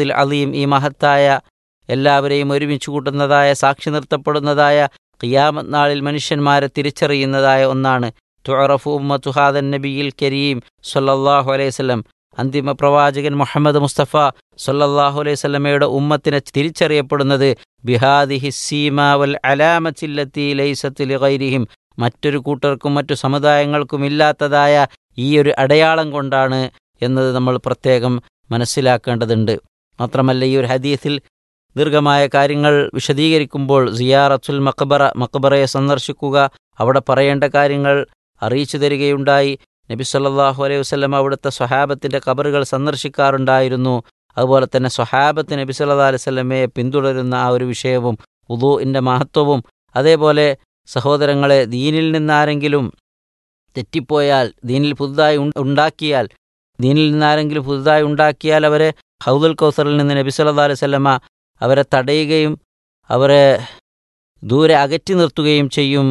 ഹൗദിൽ അലീം ഈ മഹത്തായ എല്ലാവരെയും ഒരുമിച്ച് കൂട്ടുന്നതായ സാക്ഷി നിർത്തപ്പെടുന്നതായ ഖിയാമത്ത് നാളിൽ മനുഷ്യന്മാരെ തിരിച്ചറിയുന്നതായ ഒന്നാണ് തുറഫു ഉമ്മത്തുഹാദൻ നബിയിൽ കരീം സല്ലല്ലാഹു അലൈഹി വസല്ലം അന്തിമ പ്രവാചകൻ മുഹമ്മദ് മുസ്തഫ സല്ലല്ലാഹു അലൈഹി വസല്ലമയുടെ ഉമ്മത്തിനെ തിരിച്ചറിയപ്പെടുന്നത് ബിഹാദിഹി സീമ വൽ അലാമത്തില്ലത്തി ലൈസത്ത് ലിഗൈരിഹിം മറ്റൊരു കൂട്ടർക്കും മറ്റു സമുദായങ്ങൾക്കും ഇല്ലാത്തതായ ഈ ഒരു അടയാളം കൊണ്ടാണ് എന്നത് നമ്മൾ പ്രത്യേകം മനസ്സിലാക്കേണ്ടതുണ്ട് മാത്രമല്ല ഈ ഒരു ഹദീസിൽ ദീർഘമായ കാര്യങ്ങൾ വിശദീകരിക്കുമ്പോൾ സിയാറത്തുൽ മക്ബറ മക്ബറയെ സന്ദർശിക്കുക അവിടെ പറയേണ്ട കാര്യങ്ങൾ അറിയിച്ചു തരികയുണ്ടായി നബി സല്ലല്ലാഹു അലൈഹി വസല്ലം അവിടുത്തെ സ്വഹാബത്തിൻ്റെ കബറുകൾ സന്ദർശിക്കാറുണ്ടായിരുന്നു അതുപോലെ തന്നെ സ്വഹാബത്ത് നബി സല്ലല്ലാഹു അലൈഹി വസല്ലമയെ പിന്തുടരുന്ന ആ ഒരു വിഷയവും ഉദൂഇൻ്റെ മഹത്വവും അതേപോലെ സഹോദരങ്ങളെ ദീനിൽ നിന്നാരെങ്കിലും തെറ്റിപ്പോയാൽ ദീനിൽ പുതുതായി ഉൺ- ഉണ്ടാക്കിയാൽ ദീനിൽ നിന്നാരെങ്കിലും പുതുതായി ഉണ്ടാക്കിയാൽ അവരെ ഹൗദുൽ കൗസറിൽ നിന്ന് നബി സല്ലല്ലാഹു അലൈഹി വസല്ലമ അവരെ തടയുകയും അവരെ ദൂരെ അകറ്റി നിർത്തുകയും ചെയ്യും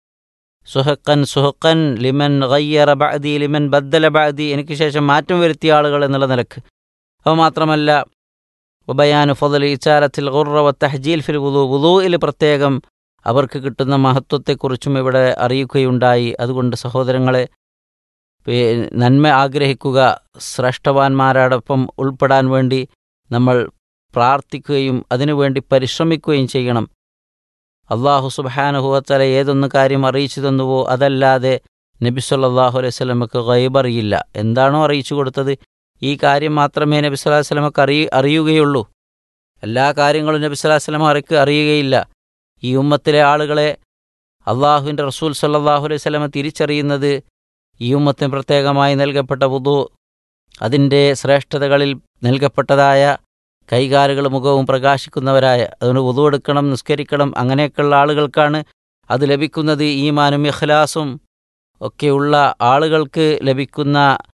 സുഹക്കൻ സുഹക്കൻ ലിമൻ ഗയ്യറ ബഅദി ലിമൻ ബദ്ദല ബഅദി എനിക്ക് ശേഷം മാറ്റം വരുത്തിയ ആളുകൾ എന്നുള്ള നിലക്ക് അവ മാത്രമല്ല വബയാനു ഫضل ഇച്ചാലത്തിൽ ഗുർറ വ തഹ്ജീൽ ഫിൽ വുദു വുദൂയിൽ പ്രത്യേകം അവർക്ക് കിട്ടുന്ന മഹത്വത്തെക്കുറിച്ചും ഇവിടെ അറിയിക്കുകയുണ്ടായി അതുകൊണ്ട് സഹോദരങ്ങളെ പേ- നന്മ ആഗ്രഹിക്കുക ശ്രേഷ്ഠവാന്മാരോടൊപ്പം ഉൾപ്പെടാൻ വേണ്ടി നമ്മൾ പ്രാർത്ഥിക്കുകയും അതിനുവേണ്ടി പരിശ്രമിക്കുകയും ചെയ്യണം അള്ളാഹു സുബാനുഹുവത്തല ഏതൊന്ന് കാര്യം അറിയിച്ചു തന്നുവോ അതല്ലാതെ നബി സല്ലല്ലാഹു അലൈഹി സ്വലമക്ക് ഗൈബറിയില്ല എന്താണോ അറിയിച്ചു കൊടുത്തത് ഈ കാര്യം മാത്രമേ നബി സല്ലല്ലാഹു അലൈഹി സ്വലമക്ക് അറിയ അറിയുകയുള്ളൂ എല്ലാ കാര്യങ്ങളും നബി സല്ലല്ലാഹു അലൈഹി സ്വലമ അറിക്ക് അറിയുകയില്ല ഈ ഉമ്മത്തിലെ ആളുകളെ അള്ളാഹുവിൻ്റെ റസൂൽ സല്ലല്ലാഹു അലൈഹി സ്വലമ തിരിച്ചറിയുന്നത് ഈ ഉമ്മത്തിന് പ്രത്യേകമായി നൽകപ്പെട്ട വുദു അതിൻ്റെ ശ്രേഷ്ഠതകളിൽ നൽകപ്പെട്ടതായ കൈകാലുകൾ മുഖവും പ്രകാശിക്കുന്നവരായ അതുകൊണ്ട് വുദു എടുക്കണം നിസ്കരിക്കണം അങ്ങനെയൊക്കെയുള്ള ആളുകൾക്കാണ് അത് ലഭിക്കുന്നത് ഈമാനും ഇഖ്ലാസും ഒക്കെയുള്ള ആളുകൾക്ക് ലഭിക്കുന്ന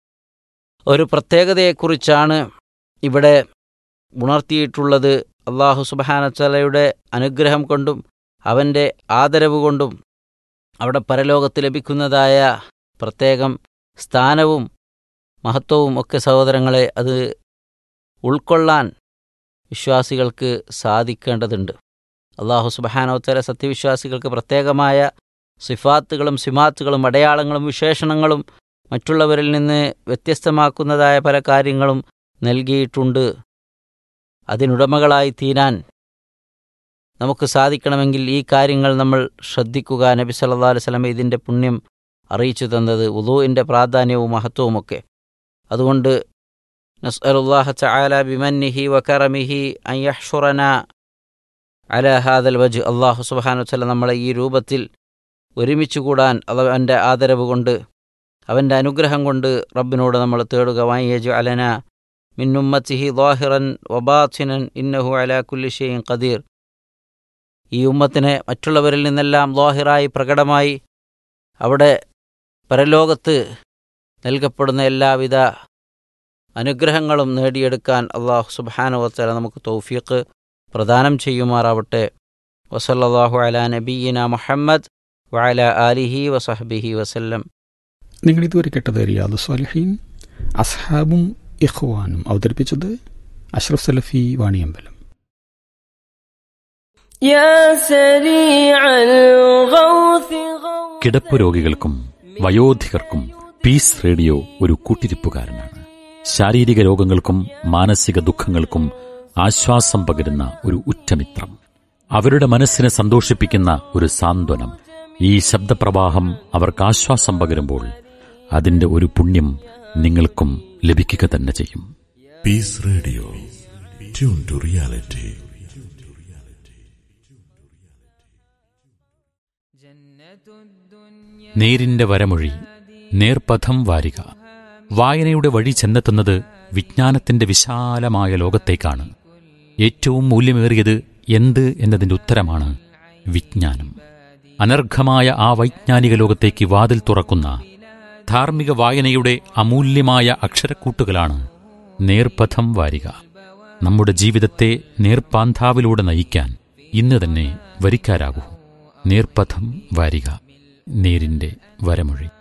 ഒരു പ്രത്യേകതയെക്കുറിച്ചാണ് ഇവിടെ ഉണർത്തിയിട്ടുള്ളത് അള്ളാഹു സുബാനച്ചലയുടെ അനുഗ്രഹം കൊണ്ടും അവൻ്റെ ആദരവ് കൊണ്ടും അവിടെ പരലോകത്ത് ലഭിക്കുന്നതായ പ്രത്യേകം സ്ഥാനവും മഹത്വവും ഒക്കെ സഹോദരങ്ങളെ അത് ഉൾക്കൊള്ളാൻ വിശ്വാസികൾക്ക് സാധിക്കേണ്ടതുണ്ട് അള്ളാഹു സുബഹാനോത്തര സത്യവിശ്വാസികൾക്ക് പ്രത്യേകമായ സിഫാത്തുകളും സിമാത്തുകളും അടയാളങ്ങളും വിശേഷണങ്ങളും മറ്റുള്ളവരിൽ നിന്ന് വ്യത്യസ്തമാക്കുന്നതായ പല കാര്യങ്ങളും നൽകിയിട്ടുണ്ട് അതിനുടമകളായി തീരാൻ നമുക്ക് സാധിക്കണമെങ്കിൽ ഈ കാര്യങ്ങൾ നമ്മൾ ശ്രദ്ധിക്കുക നബി സല്ലല്ലാഹു അലൈഹി വസല്ലം ഇതിൻ്റെ പുണ്യം അറിയിച്ചു തന്നത് ഉദൂഇൻ്റെ പ്രാധാന്യവും മഹത്വവുമൊക്കെ അതുകൊണ്ട് നസ്അലുല്ലാഹ തആല ബിമന്നിഹി വകറമിഹി അൻ യഹ്ഷുറന അല ഹാദൽ വജ് അള്ളാഹു സുബ്ഹാനഹു വതആല നമ്മളെ ഈ രൂപത്തിൽ ഒരുമിച്ച് കൂടാൻ അവൻ്റെ ആദരവ് കൊണ്ട് അവൻ്റെ അനുഗ്രഹം കൊണ്ട് റബ്ബിനോട് നമ്മൾ തേടുക വായജു അലന മിന്നുമ്മത്തിഹി ലാഹിറൻ വബാത്തിനൻ ഇന്നഹു അലാ കുല്ലി ഷെയ്ൻ ഖദീർ ഈ ഉമ്മത്തിനെ മറ്റുള്ളവരിൽ നിന്നെല്ലാം ലാഹിറായി പ്രകടമായി അവിടെ പരലോകത്ത് നൽകപ്പെടുന്ന എല്ലാവിധ അനുഗ്രഹങ്ങളും നേടിയെടുക്കാൻ അള്ളാഹു സുബാനുവത്തല നമുക്ക് തൗഫീഖ് പ്രദാനം ചെയ്യുമാറാവട്ടെ വസല്ലാഹു അല നബീന മുഹമ്മദ് വഅല ആലിഹി വസഹബിഹി വസല്ലം നിങ്ങൾ ഇതുവരെ കേട്ടത് റിയാദ് സ്വാലിഹീൻ അസ്ഹാബും ഇഖ്വാനും അവതരിപ്പിച്ചത് അഷ്റഫ് സലഫി വാണിയമ്പലം يا سريع الغوث غوث കിടപ്പ് രോഗികൾക്കും വയോധികർക്കും പീസ് റേഡിയോ ഒരു കൂട്ടിരിപ്പുകാരനാണ് ശാരീരിക രോഗങ്ങൾക്കും മാനസിക ദുഃഖങ്ങൾക്കും ആശ്വാസം പകരുന്ന ഒരു ഉറ്റമിത്രം അവരുടെ മനസ്സിനെ സന്തോഷിപ്പിക്കുന്ന ഒരു സാന്ത്വനം ഈ ശബ്ദപ്രവാഹം അവർക്ക് ആശ്വാസം പകരുമ്പോൾ അതിന്റെ ഒരു പുണ്യം നിങ്ങൾക്കും ലഭിക്കുക തന്നെ ചെയ്യും Peace Radio. Tune to reality. നേരിന്റെ വരമൊഴി നേർപഥം വാരിക വായനയുടെ വഴി ചെന്നെത്തുന്നത് വിജ്ഞാനത്തിന്റെ വിശാലമായ ലോകത്തേക്കാണ് ഏറ്റവും മൂല്യമേറിയത് എന്ത് എന്നതിന്റെ ഉത്തരമാണ് വിജ്ഞാനം അനർഘമായ ആ വൈജ്ഞാനിക ലോകത്തേക്ക് വാതിൽ തുറക്കുന്ന ധാർമ്മിക വായനയുടെ അമൂല്യമായ അക്ഷരക്കൂട്ടുകളാണ് നേർപഥം വാരിക നമ്മുടെ ജീവിതത്തെ നേർപ്പാന്താവിലൂടെ നയിക്കാൻ ഇന്ന് തന്നെ വരിക്കാരാകൂ നേർപഥം വാരിക നേരിന്റെ വരമൊഴി